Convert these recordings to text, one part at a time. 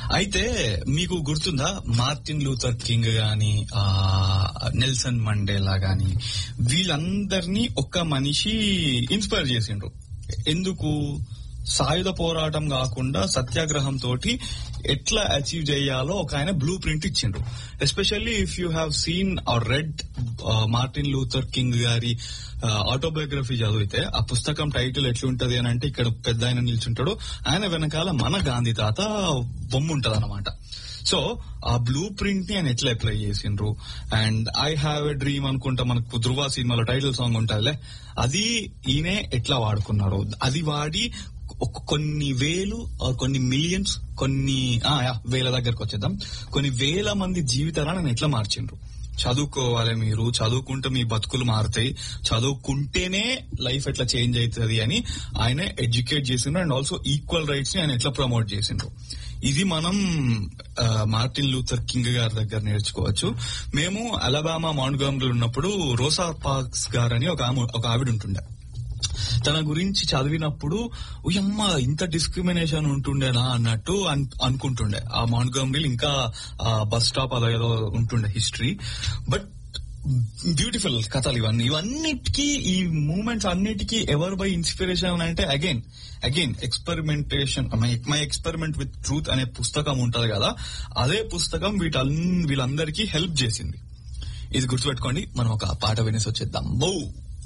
అయితే మీకు గుర్తుందా మార్టిన్ లూథర్ కింగ్ గాని ఆ, నెల్సన్ మండేలా గాని వీళ్ళందరినీ ఒక్క మనిషి ఇన్స్పైర్ చేసిండ్రు ఎందుకు సాయుధ పోరాటం కాకుండా సత్యాగ్రహం తోటి ఎట్లా అచీవ్ చేయాలో ఒక ఆయన బ్లూ ప్రింట్ ఇచ్చిండ్రు especially if you have seen or read Martin Luther King గారి ఆటోబయోగ్రఫీ చదివితే ఆ పుస్తకం టైటిల్ ఎట్లుంటది అని అంటే ఇక్కడ పెద్ద ఆయన నిల్చుంటాడు ఆయన వెనకాల మన గాంధీ తాత బొమ్మ ఉంటది అనమాట సో ఆ బ్లూ ప్రింట్ ని ఆయన ఎట్లా అప్లై చేసిండ్రు and I have a dream అనుకుంటా మనకు ధృవ సినిమాలో టైటిల్ సాంగ్ ఉంటుందిలే అది ఈయనే ఎట్లా వాడుకున్నారు అది వాడి ఒక కొన్ని వేలు ఆ కొన్ని మిలియన్స్ కొన్ని ఆ, యా, వేల దగ్గరకు వచ్చేద్దాం కొన్ని వేల మంది జీవితాలను ఆయన ఎట్లా మార్చిండ్రు చదువుకోవాలి మీరు చదువుకుంటే మీ బతుకులు మారుతాయి చదువుకుంటేనే లైఫ్ ఎట్లా చేంజ్ అవుతుంది అని ఆయన ఎడ్యుకేట్ చేసిండ్రు అండ్ ఆల్సో ఈక్వల్ రైట్స్ ని ఆయన ఎట్లా ప్రమోట్ చేసిండ్రు ఇది మనం ఆ, మార్టిన్ లూథర్ కింగ్ గారి దగ్గర నేర్చుకోవచ్చు మేము అలబామా మౌంట్ ఉన్నప్పుడు రోసా పార్క్స్ గారు అని ఒక ఆమె- ఒక ఆవిడ ఉంటుండే తన గురించి చదివినప్పుడు ఉయమ్మ ఇంత డిస్క్రిమినేషన్ ఉంటుండేనా అన్నట్టు అన్- అనుకుంటుండే ఆ మౌంట్ ఇంకా ఆ బస్ స్టాప్ అదేదో ఉంటుండే హిస్టరీ బట్ బ్యూటిఫుల్ కథలు ఇవన్నీ ఇవన్నిటికీ ఈ మూమెంట్స్ అన్నిటికీ ఎవరు బై ఇన్స్పిరేషన్ అంటే again again experimentation my experiment with truth అనే పుస్తకం ఉంటది కదా అదే పుస్తకం వీటల్ వీళ్ళందరికీ హెల్ప్ చేసింది ఇది గుర్తుపెట్టుకోండి మనం ఒక పాట వినేసి వచ్చేద్దాం బౌ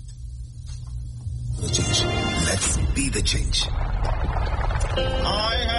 The change. Let's be the change. I